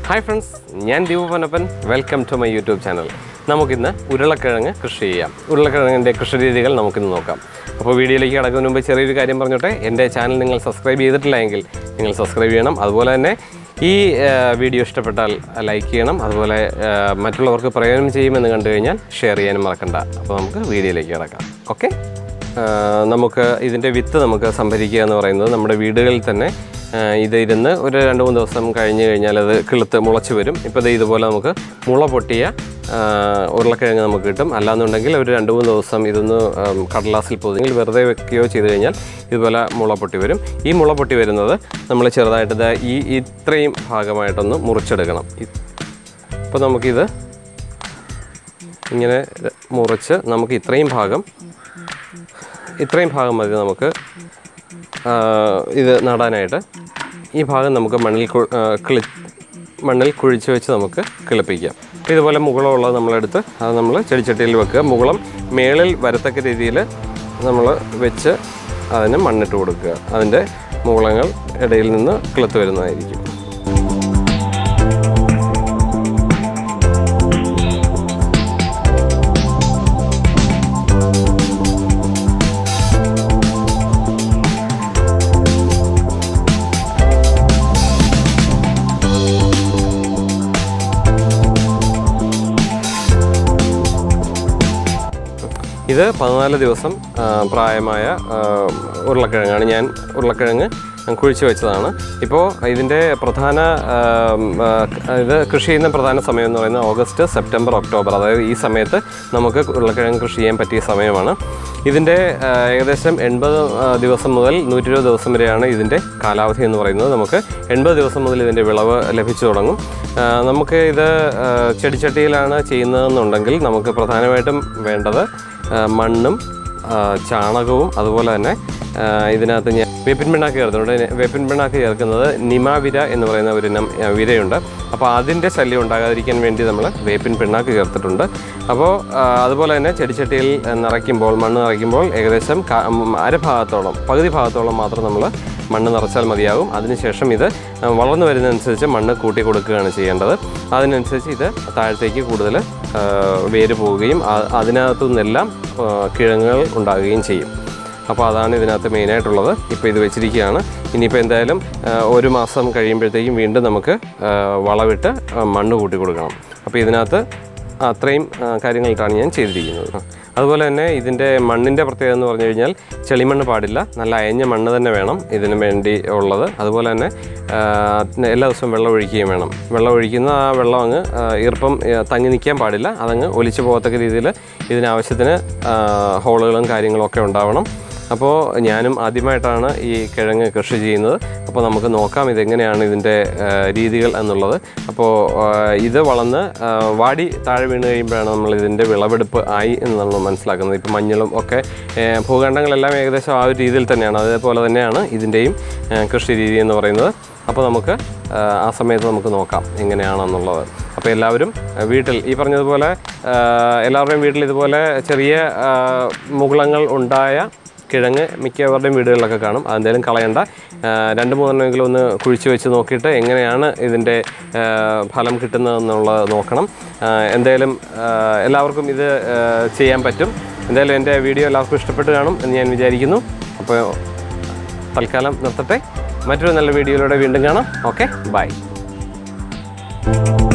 hi friends ഞാൻ Deepu Panappan welcome to my YouTube channel നമുക്കിന്ന് ഉരുളക്കിഴങ്ങ് കൃഷി ചെയ്യാം ഉരുളക്കിഴങ്ങിൻ്റെ കൃഷി രീതികൾ നമുക്കിന്ന് നോക്കാം അപ്പോൾ വീഡിയോയിലേക്ക് കടക്കുന്നതിന് മുമ്പ് ചെറിയൊരു കാര്യം പറഞ്ഞോട്ടെ എൻ്റെ ചാനൽ നിങ്ങൾ സബ്സ്ക്രൈബ് ചെയ്തിട്ടില്ല എങ്കിൽ നിങ്ങൾ സബ്സ്ക്രൈബ് ചെയ്യണം അതുപോലെ തന്നെ ഈ ആ, വീഡിയോ ഇഷ്ടപ്പെട്ടാൽ ലൈക്ക് ചെയ്യണം അതുപോലെ ആ, മറ്റുള്ളവർക്ക് പ്രയോജനം ചെയ്യുമെന്ന് കണ്ടു കഴിഞ്ഞാൽ ഷെയർ ചെയ്യാനും മറക്കണ്ട അപ്പോൾ നമുക്ക് വീഡിയോയിലേക്ക് കിടക്കാം ഓക്കെ നമുക്ക് ഇതിൻ്റെ വിത്ത് നമുക്ക് സംഭരിക്കുക എന്ന് പറയുന്നത് നമ്മുടെ വീടുകളിൽ തന്നെ ആ, ഇത് ഇരുന്ന് ഒരു രണ്ട് മൂന്ന് ദിവസം കഴിഞ്ഞ് കഴിഞ്ഞാൽ അത് കിളുത്ത് മുളച്ച് വരും ഇപ്പോൾ ഇത് ഇതുപോലെ നമുക്ക് മുള പൊട്ടിയ ആ, ഉരുളക്കിഴങ്ങ് നമുക്ക് കിട്ടും അല്ലാന്നുണ്ടെങ്കിൽ ഒരു രണ്ട് മൂന്ന് ദിവസം ഇതൊന്ന് ഉം, കടലാസിൽ പൊതിഞ്ഞെങ്കിൽ വെറുതെ വെക്കുകയോ ചെയ്ത് കഴിഞ്ഞാൽ ഇതുപോലെ മുള പൊട്ടി വരും ഈ മുള പൊട്ടി വരുന്നത് നമ്മൾ ചെറുതായിട്ട് ദാ ഈ ഇത്രയും ഭാഗമായിട്ടൊന്ന് മുറിച്ചെടുക്കണം ഇപ്പോൾ നമുക്കിത് ഇങ്ങനെ മുറിച്ച് നമുക്ക് ഇത്രയും ഭാഗം ഇത്രയും ഭാഗം മതി നമുക്ക് ആ, ഇത് നടാനായിട്ട് ഈ ഭാഗം നമുക്ക് മണ്ണിൽ കു- ആ, കിളി മണ്ണിൽ കുഴിച്ച് വെച്ച് നമുക്ക് കിളിപ്പിക്കാം അപ്പോൾ ഇതുപോലെ മുകളമുള്ളത് നമ്മളെടുത്ത് അത് നമ്മൾ ചെടിച്ചട്ടിയിൽ വെക്കുക മുകളം മേളിൽ വരത്തക്ക രീതിയിൽ നമ്മൾ വെച്ച് അതിന് മണ്ണിട്ട് കൊടുക്കുക അതിൻ്റെ മുകളങ്ങൾ ഇടയിൽ നിന്ന് കിളുത്ത് വരുന്നതായിരിക്കും ഇത് പതിനാല് ദിവസം ആ, പ്രായമായ ആ, ഉരുളക്കിഴങ്ങാണ് ഞാൻ ഉരുളക്കിഴങ്ങ് കുഴിച്ച് വെച്ചതാണ് ഇപ്പോൾ ഇതിൻ്റെ പ്രധാന ആ, ആ, ഇത് കൃഷി ചെയ്യുന്ന പ്രധാന സമയം എന്ന് പറയുന്നത് ഓഗസ്റ്റ് സെപ്റ്റംബർ ഒക്ടോബർ അതായത് ഈ സമയത്ത് നമുക്ക് ഉരുളക്കിഴങ്ങ് കൃഷി ചെയ്യാൻ പറ്റിയ സമയമാണ് ഇതിൻ്റെ ആ, ഏകദേശം എൺപത് ആ, ദിവസം മുതൽ നൂറ്റി ഇരുപത് ദിവസം വരെയാണ് ഇതിൻ്റെ കാലാവധി എന്ന് പറയുന്നത് നമുക്ക് എൺപത് ദിവസം മുതൽ ഇതിൻ്റെ വിളവ് ലഭിച്ചു തുടങ്ങും ആ, നമുക്ക് ഇത് ആ, ചെടിച്ചട്ടിയിലാണ് ചെയ്യുന്നതെന്നുണ്ടെങ്കിൽ നമുക്ക് പ്രധാനമായിട്ടും വേണ്ടത് ആ, മണ്ണും ആ, ചാണകവും അതുപോലെ തന്നെ ആ, ഇതിനകത്ത് ഞാൻ വേപ്പിൻ പിണ്ണാക്ക് ചേർത്തിട്ടുണ്ട് വേപ്പിൻ പിണ്ണാക്ക് ചേർക്കുന്നത് നിമാവിര എന്ന് പറയുന്ന ഒരു ഇനം ആ, വിരയുണ്ട് അപ്പോൾ അതിൻ്റെ ശല്യം ഉണ്ടാകാതിരിക്കാൻ വേണ്ടി നമ്മൾ വേപ്പിൻ പിണ്ണാക്ക് ചേർത്തിട്ടുണ്ട് അപ്പോൾ ആ, അതുപോലെ തന്നെ ചെടിച്ചട്ടിയിൽ നിറയ്ക്കുമ്പോൾ മണ്ണ് നിറയ്ക്കുമ്പോൾ ഏകദേശം കാ- ഉം, അരഭാഗത്തോളം പകുതി ഭാഗത്തോളം മാത്രം നമ്മൾ മണ്ണ് നിറച്ചാൽ മതിയാകും അതിനുശേഷം ഇത് വളർന്നു വരുന്നതനുസരിച്ച് മണ്ണ് കൂട്ടി കൊടുക്കുകയാണ് ചെയ്യേണ്ടത് അതിനനുസരിച്ച് ഇത് താഴത്തേക്ക് കൂടുതൽ ആ, വേര് പോവുകയും ആ- അതിനകത്തു നിന്നെല്ലാം ആ, കിഴങ്ങുകൾ ഉണ്ടാകുകയും ചെയ്യും അപ്പോൾ അതാണ് ഇതിനകത്ത് മെയിനായിട്ടുള്ളത് ഇപ്പോൾ ഇത് വെച്ചിരിക്കുകയാണ് ഇനിയിപ്പോൾ എന്തായാലും ആ, ഒരു മാസം കഴിയുമ്പോഴത്തേക്കും വീണ്ടും നമുക്ക് ആ, വളവിട്ട് ആ, മണ്ണ് കൂട്ടി കൊടുക്കണം അപ്പോൾ ഇതിനകത്ത് അത്രയും ആ, കാര്യങ്ങളിട്ടാണ് ഞാൻ ചെയ്തിരിക്കുന്നത് അതുപോലെ തന്നെ ഇതിൻ്റെ മണ്ണിൻ്റെ പ്രത്യേകത എന്ന് പറഞ്ഞു കഴിഞ്ഞാൽ ചെളിമണ്ണ് പാടില്ല നല്ല അയഞ്ഞ മണ്ണ് തന്നെ വേണം ഇതിന് വേണ്ടി ഉള്ളത് അതുപോലെ തന്നെ ആ, എല്ലാ ദിവസവും വെള്ളം ഒഴിക്കുകയും വേണം വെള്ളം ഒഴിക്കുന്ന ആ വെള്ളം അങ്ങ് ആ, ഈർപ്പം ആ, തങ്ങി നിൽക്കാൻ പാടില്ല അതങ്ങ് ഒലിച്ചു പോകത്തക്ക രീതിയിൽ ഇതിനാവശ്യത്തിന് ആ, ഹോളുകളും കാര്യങ്ങളും ഒക്കെ ഉണ്ടാവണം അപ്പോൾ ഞാനും ആദ്യമായിട്ടാണ് ഈ കിഴങ്ങ് കൃഷി ചെയ്യുന്നത് അപ്പോൾ നമുക്ക് നോക്കാം ഇതെങ്ങനെയാണ് ഇതിൻ്റെ ആ, രീതികൾ എന്നുള്ളത് അപ്പോൾ ആ, ഇത് വളർന്ന് ആ, വാടി താഴെ വീണ് കഴിയുമ്പോഴാണ് നമ്മൾ ഇതിൻ്റെ വിളവെടുപ്പ് ആയി എന്ന് നമ്മൾ മനസ്സിലാക്കുന്നത് ഇപ്പോൾ മഞ്ഞളും ഒക്കെ ഏ, ഭൂഖണ്ഡങ്ങളെല്ലാം ഏകദേശം ആ ഒരു രീതിയിൽ തന്നെയാണ് അതേപോലെ തന്നെയാണ് ഇതിൻ്റെയും ആ, കൃഷി രീതി എന്ന് പറയുന്നത് അപ്പോൾ നമുക്ക് ആ, ആ സമയത്ത് നമുക്ക് നോക്കാം എങ്ങനെയാണെന്നുള്ളത് അപ്പോൾ എല്ലാവരും ആ, വീട്ടിൽ ഈ പറഞ്ഞതുപോലെ ആ, എല്ലാവരുടെയും വീട്ടിൽ ഇതുപോലെ ചെറിയ ആ, മുകുളങ്ങൾ ഉണ്ടായ കിഴങ്ങ് മിക്കവരുടെയും വീടുകളിലൊക്കെ കാണും അതെന്തായാലും കളയണ്ട ആ, രണ്ട് മൂന്നെണ്ണമെങ്കിലും ഒന്ന് കുഴിച്ച് വെച്ച് നോക്കിയിട്ട് എങ്ങനെയാണ് ഇതിൻ്റെ ആ, ഫലം കിട്ടുന്നതെന്നുള്ളത് നോക്കണം ആ, എന്തായാലും ആ, എല്ലാവർക്കും ഇത് ആ, ചെയ്യാൻ പറ്റും എന്തായാലും എൻ്റെ വീഡിയോ എല്ലാവർക്കും ഇഷ്ടപ്പെട്ട് കാണും എന്ന് ഞാൻ വിചാരിക്കുന്നു അപ്പോൾ തൽക്കാലം നിർത്തട്ടെ മറ്റൊരു നല്ല വീഡിയോയിലൂടെ വീണ്ടും കാണാം ഓക്കെ ബൈ